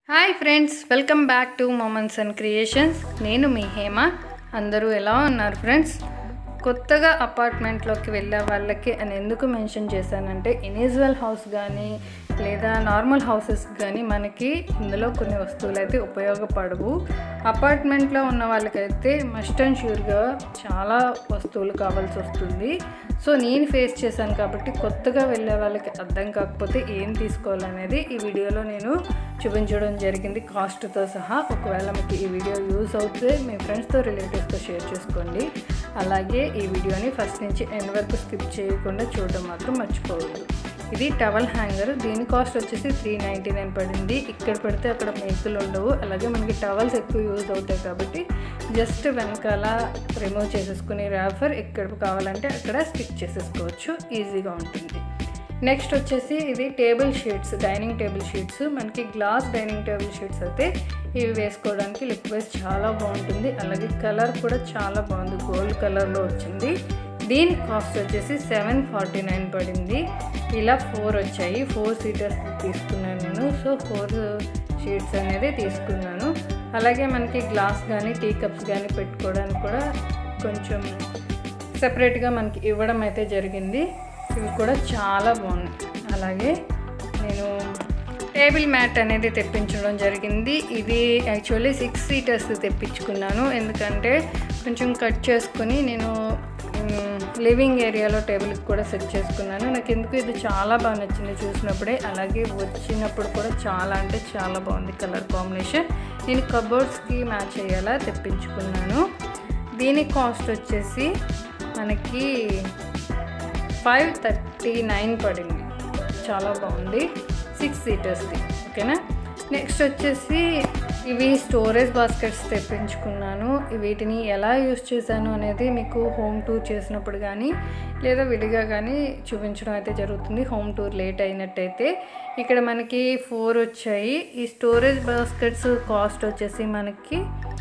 hi friends welcome back to moments and creations నేను మీ హేమ అందరూ ఎలా ఉన్నారు ఫ్రెండ్స్ కొత్తగా అపార్ట్మెంట్లోకి వెళ్ళే వాళ్ళకి అని ఎందుకు మెన్షన్ చేశానంటే ఇనిజువల్ హౌస్ కానీ లేదా నార్మల్ హౌసెస్ కానీ మనకి ఇందులో కొన్ని వస్తువులు అయితే ఉపయోగపడవు అపార్ట్మెంట్లో ఉన్న వాళ్ళకైతే మస్ట్ అండ్ షూర్గా చాలా వస్తువులు కావాల్సి వస్తుంది సో నేను ఫేస్ చేశాను కాబట్టి కొత్తగా వెళ్ళే వాళ్ళకి అర్థం కాకపోతే ఏం తీసుకోవాలనేది ఈ వీడియోలో నేను చూపించడం జరిగింది కాస్ట్తో సహా ఒకవేళ మీకు ఈ వీడియో యూస్ అవుతే మీ ఫ్రెండ్స్తో రిలేటివ్స్తో షేర్ చేసుకోండి అలాగే ఈ వీడియోని ఫస్ట్ నుంచి ఎండ్ వరకు స్కిప్ చేయకుండా చూడడం మాత్రం మర్చిపోవద్దు ఇది టవల్ హ్యాంగర్ దీని కాస్ట్ వచ్చేసి త్రీ నైంటీ నైన్ పడింది ఇక్కడ పెడితే అక్కడ మేకులు ఉండవు అలాగే మనకి టవల్స్ ఎక్కువ యూజ్ అవుతాయి కాబట్టి జస్ట్ వెనకాల రిమూవ్ చేసేసుకుని ర్యాఫర్ ఎక్కడ కావాలంటే అక్కడ స్టిక్ చేసేసుకోవచ్చు ఈజీగా ఉంటుంది నెక్స్ట్ వచ్చేసి ఇది table sheets dining table sheets మనకి గ్లాస్ డైనింగ్ టేబుల్ షీట్స్ అయితే ఇవి వేసుకోవడానికి లిప్ వైజ్ చాలా బాగుంటుంది అలాగే కలర్ కూడా చాలా బాగుంది గోల్డ్ కలర్లో వచ్చింది దీని కాస్ట్ వచ్చేసి సెవెన్ ఫార్టీ నైన్ పడింది ఇలా ఫోర్ వచ్చాయి ఫోర్ సీటర్స్ తీసుకున్నాను నేను సో ఫోర్ షీట్స్ అనేది తీసుకున్నాను అలాగే మనకి గ్లాస్ కానీ టీ కప్స్ కానీ పెట్టుకోవడానికి కూడా కొంచెం సెపరేట్గా మనకి ఇవ్వడం అయితే జరిగింది ఇవి కూడా చాలా బాగున్నాయి అలాగే నేను టేబుల్ మ్యాట్ అనేది తెప్పించడం జరిగింది ఇది యాక్చువల్లీ సిక్స్ సీటర్స్ తెప్పించుకున్నాను ఎందుకంటే కొంచెం కట్ చేసుకుని నేను లివింగ్ ఏరియాలో టేబుల్కి కూడా సెట్ చేసుకున్నాను నాకు ఎందుకు ఇది చాలా బాగా నచ్చింది చూసినప్పుడే అలాగే వచ్చినప్పుడు కూడా చాలా అంటే చాలా బాగుంది కలర్ కాంబినేషన్ నేను కబోర్డ్స్కి మ్యాచ్ అయ్యేలా తెప్పించుకున్నాను దీని కాస్ట్ వచ్చేసి మనకి ఫైవ్ థర్టీ నైన్ పడింది చాలా బాగుంది సిక్స్ సీటర్స్ది ఓకేనా నెక్స్ట్ వచ్చేసి ఇవి స్టోరేజ్ బాస్కెట్స్ తెప్పించుకున్నాను వీటిని ఎలా యూస్ చేశాను అనేది మీకు హోమ్ టూర్ చేసినప్పుడు కానీ లేదా విడిగా కానీ చూపించడం అయితే జరుగుతుంది హోమ్ టూర్ లేట్ అయినట్టయితే ఇక్కడ మనకి ఫోర్ వచ్చాయి ఈ స్టోరేజ్ బాస్కెట్స్ కాస్ట్ వచ్చేసి మనకి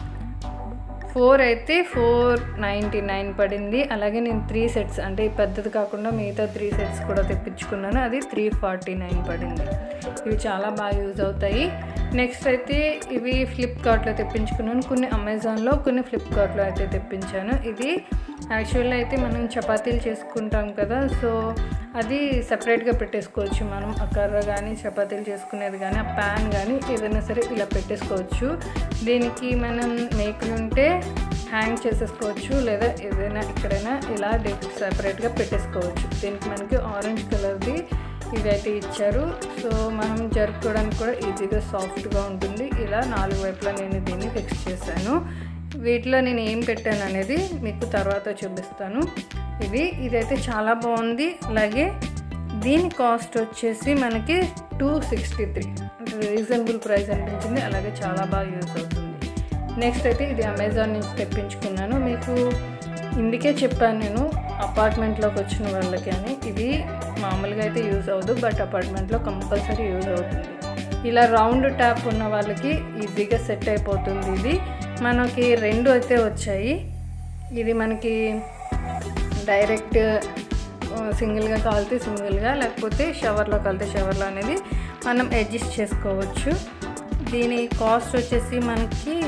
ఫోర్ అయితే ఫోర్ నైంటీ నైన్ పడింది అలాగే నేను త్రీ సెట్స్ అంటే ఈ పెద్దది కాకుండా మిగతా త్రీ సెట్స్ కూడా తెప్పించుకున్నాను అది త్రీ ఫార్టీ నైన్ పడింది ఇవి చాలా బాగా యూజ్ అవుతాయి నెక్స్ట్ అయితే ఇవి ఫ్లిప్కార్ట్లో తెప్పించుకున్నాను కొన్ని అమెజాన్లో కొన్ని ఫ్లిప్కార్ట్లో అయితే తెప్పించాను ఇది యాక్చువల్లీ అయితే మనం చపాతీలు చేసుకుంటాం కదా సో అది సపరేట్గా పెట్టేసుకోవచ్చు మనం ఆ కర్ర కానీ చపాతీలు చేసుకునేది కానీ ఆ ప్యాన్ కానీ ఏదైనా సరే ఇలా పెట్టేసుకోవచ్చు దీనికి మనం మేకులు ఉంటే హ్యాంగ్ చేసేసుకోవచ్చు లేదా ఏదైనా ఎక్కడైనా ఇలా సపరేట్గా పెట్టేసుకోవచ్చు దీనికి మనకి ఆరెంజ్ కలర్ది ఇదైతే ఇచ్చారు సో మనం జరుపుకోవడానికి కూడా ఈజీగా సాఫ్ట్గా ఉంటుంది ఇలా నాలుగు వైపులా నేను దీన్ని ఫిక్స్ చేశాను వీటిలో నేను ఏం పెట్టాను అనేది మీకు తర్వాత చూపిస్తాను ఇది ఇదైతే చాలా బాగుంది అలాగే దీని కాస్ట్ వచ్చేసి మనకి two sixty three reasonable price అనిపించింది అలాగే చాలా బాగా యూజ్ అవుతుంది నెక్స్ట్ అయితే ఇది అమెజాన్ నుంచి తెప్పించుకున్నాను మీకు ఇందుకే చెప్పాను నేను అపార్ట్మెంట్లోకి వచ్చిన వాళ్ళకి అని ఇది మామూలుగా అయితే యూజ్ అవ్వదు బట్ అపార్ట్మెంట్లో కంపల్సరీ యూజ్ అవుతుంది ఇలా రౌండ్ ట్యాప్ ఉన్న వాళ్ళకి ఈజీగా సెట్ అయిపోతుంది ఇది మనకి రెండు అయితే వచ్చాయి ఇది మనకి డైరెక్ట్ సింగిల్గా కాలితే సింగిల్గా లేకపోతే షవర్లో కాలితే షవర్లో అనేది మనం అడ్జస్ట్ చేసుకోవచ్చు దీని కాస్ట్ వచ్చేసి మనకి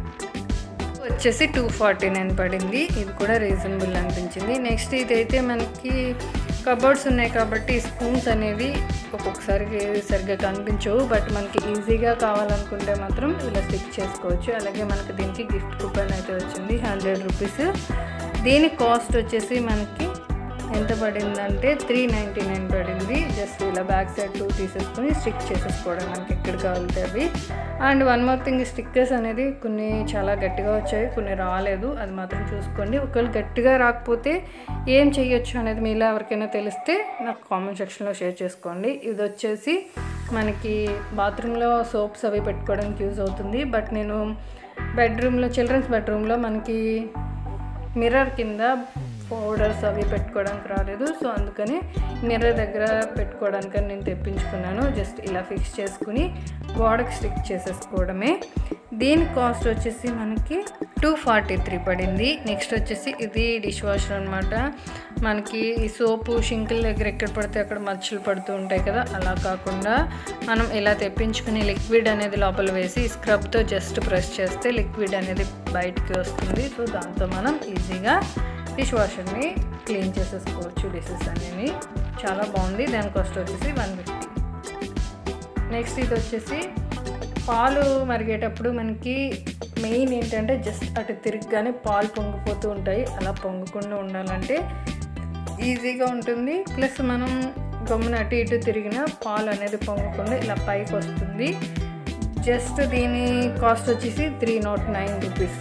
వచ్చేసి టూ ఫార్టీ నైన్ పడింది ఇది కూడా రీజనబుల్ అనిపించింది నెక్స్ట్ ఇదైతే మనకి కబోర్డ్స్ ఉన్నాయి కాబట్టి స్పూన్స్ అనేవి ఒక్కొక్కసారి సరిగ్గా కనిపించవు బట్ మనకి ఈజీగా కావాలనుకుంటే మాత్రం ఇలా స్టిక్ చేసుకోవచ్చు అలాగే మనకి దీనికి గిఫ్ట్ కూపన్ అయితే వచ్చింది హండ్రెడ్ రూపీస్ దీని కాస్ట్ వచ్చేసి మనకి ఎంత పడిందంటే త్రీ నైంటీ నైన్ పడింది జస్ట్ ఇలా బ్యాక్ సైడ్ టూ తీసేసుకొని స్టిక్ చేసేసుకోవడం మనకి ఎక్కడ కావాలితే అవి and one more thing stickers అనేది కొన్ని చాలా గట్టిగా వచ్చాయి కొన్ని రాలేదు అది మాత్రం చూసుకోండి ఒకవేళ గట్టిగా రాకపోతే ఏం చేయొచ్చు అనేది మీలో ఎవరికైనా తెలిస్తే నాకు కామెంట్ సెక్షన్లో షేర్ చేసుకోండి ఇది వచ్చేసి మనకి బాత్రూంలో సోప్స్ అవి పెట్టుకోవడానికి యూజ్ అవుతుంది బట్ నేను బెడ్రూమ్లో చిల్డ్రన్స్ బెడ్రూమ్లో మనకి మిర్రర్ కింద పౌడర్స్ అవి పెట్టుకోవడానికి రాలేదు సో అందుకని మిర్రర్ దగ్గర పెట్టుకోవడానికి నేను తెప్పించుకున్నాను జస్ట్ ఇలా ఫిక్స్ చేసుకుని గోడకి స్టిక్ చేసేసుకోవడమే దీని కాస్ట్ వచ్చేసి మనకి టూ ఫార్టీ త్రీ పడింది నెక్స్ట్ వచ్చేసి ఇది డిష్ వాషర్ అనమాట మనకి ఈ సోపు షింకుల దగ్గర ఎక్కడ పడితే అక్కడ మచ్చలు పడుతూ ఉంటాయి కదా అలా కాకుండా మనం ఇలా తెప్పించుకుని లిక్విడ్ అనేది లోపల వేసి స్క్రబ్తో జస్ట్ ప్రెస్ చేస్తే లిక్విడ్ అనేది బయటికి వస్తుంది సో దాంతో మనం ఈజీగా డిష్ వాషర్ని క్లీన్ చేసేసుకోవచ్చు డిషెస్ అనేవి చాలా బాగుంది దాని కాస్ట్ వచ్చేసి వన్ ఫిఫ్టీ నెక్స్ట్ ఇది వచ్చేసి పాలు మరిగేటప్పుడు మనకి మెయిన్ ఏంటంటే జస్ట్ అటు తిరగగానే పాలు పొంగిపోతూ ఉంటాయి అలా పొంగకుండా ఉండాలంటే ఈజీగా ఉంటుంది ప్లస్ మనం గమ్మున అటు ఇటు తిరిగిన పాలు అనేది పొంగకుండా ఇలా పైకి వస్తుంది జస్ట్ దీని కాస్ట్ వచ్చేసి three naught nine rupees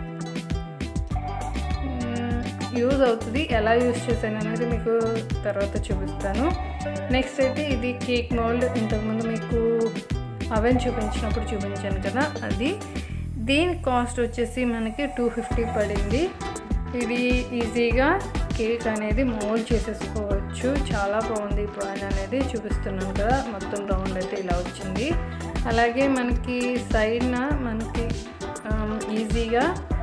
use అవుతుంది ఎలా యూజ్ చేశాను అనేది మీకు తర్వాత చూపిస్తాను నెక్స్ట్ అయితే ఇది కేక్ మోల్డ్ ఇంతకుముందు మీకు అవెన్ చూపించినప్పుడు చూపించాను కదా అది దీని కాస్ట్ వచ్చేసి మనకి టూ ఫిఫ్టీ పడింది ఇది ఈజీగా కేక్ అనేది మోల్డ్ చేసేసుకోవచ్చు చాలా బాగుంది ఈ పాన్ అనేది చూపిస్తున్నాను కదా మొత్తం రౌండ్ అయితే ఇలా వచ్చింది అలాగే మనకి సైడ్న మనకి ఈజీగా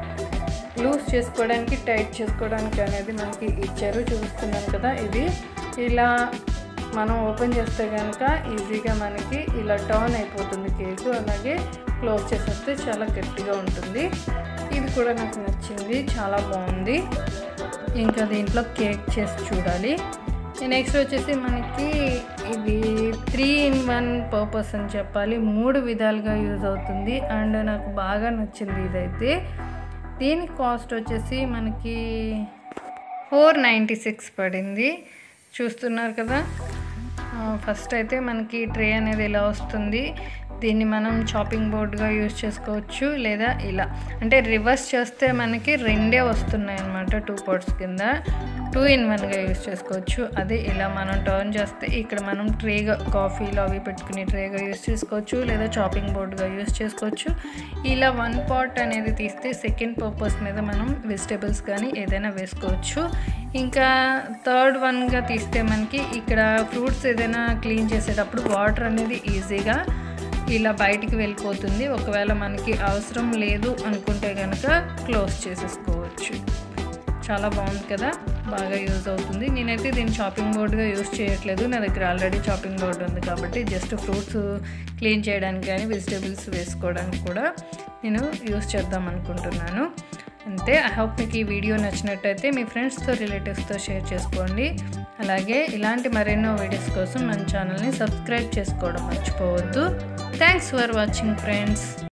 లూజ్ చేసుకోవడానికి టైట్ చేసుకోవడానికి అనేది మనకి ఇచ్చారు చూపిస్తున్నాను కదా ఇది ఇలా మనం ఓపెన్ చేస్తే కనుక ఈజీగా మనకి ఇలా టర్న్ అయిపోతుంది కేకు అలాగే క్లోజ్ చేసేస్తే చాలా గట్టిగా ఉంటుంది ఇది కూడా నాకు నచ్చింది చాలా బాగుంది ఇంకా దీంట్లో కేక్ చేసి చూడాలి నెక్స్ట్ వచ్చేసి మనకి ఇది త్రీ ఇన్ వన్ పర్పస్ అని చెప్పాలి మూడు విధాలుగా యూజ్ అవుతుంది అండ్ నాకు బాగా నచ్చింది ఇదైతే దీని కాస్ట్ వచ్చేసి మనకి ఫోర్ నైంటీ సిక్స్ పడింది చూస్తున్నారు కదా ఫస్ట్ అయితే మనకి ట్రే అనేది ఇలా వస్తుంది దీన్ని మనం చాపింగ్ బోర్డ్గా యూజ్ చేసుకోవచ్చు లేదా ఇలా అంటే రివర్స్ చేస్తే మనకి రెండే వస్తున్నాయి అన్నమాట టూ పార్ట్స్ కింద టూ ఇన్ వన్గా యూజ్ చేసుకోవచ్చు అదే ఇలా మనం టర్న్ చేస్తే ఇక్కడ మనం ట్రేగా కాఫీలో అవి పెట్టుకుని ట్రేగా యూజ్ చేసుకోవచ్చు లేదా చాపింగ్ బోర్డ్గా యూజ్ చేసుకోవచ్చు ఇలా వన్ పాట్ అనేది తీస్తే సెకండ్ పర్పస్ మీద మనం వెజిటేబుల్స్ కానీ ఏదైనా వేసుకోవచ్చు ఇంకా థర్డ్ వన్గా తీస్తే మనకి ఇక్కడ ఫ్రూట్స్ ఏదైనా క్లీన్ చేసేటప్పుడు వాటర్ అనేది ఈజీగా ఇలా బయటికి వెళ్ళిపోతుంది ఒకవేళ మనకి అవసరం లేదు అనుకుంటే కనుక క్లోజ్ చేసేసుకోవచ్చు చాలా బాగుంది కదా బాగా యూజ్ అవుతుంది నేనైతే దీన్ని షాపింగ్ బోర్డుగా యూజ్ చేయట్లేదు నా దగ్గర ఆల్రెడీ షాపింగ్ బోర్డు ఉంది కాబట్టి జస్ట్ ఫ్రూట్స్ క్లీన్ చేయడానికి కానీ వెజిటేబుల్స్ వేసుకోవడానికి కూడా నేను యూజ్ చేద్దాం అనుకుంటున్నాను అంతే ఐ హోప్ మీకు ఈ వీడియో నచ్చినట్టయితే మీ ఫ్రెండ్స్తో రిలేటివ్స్తో షేర్ చేసుకోండి అలాగే ఇలాంటి మరెన్నో వీడియోస్ కోసం మన ఛానల్ని సబ్స్క్రైబ్ చేసుకోవడం మర్చిపోవద్దు థ్యాంక్స్ ఫర్ వాచింగ్ ఫ్రెండ్స్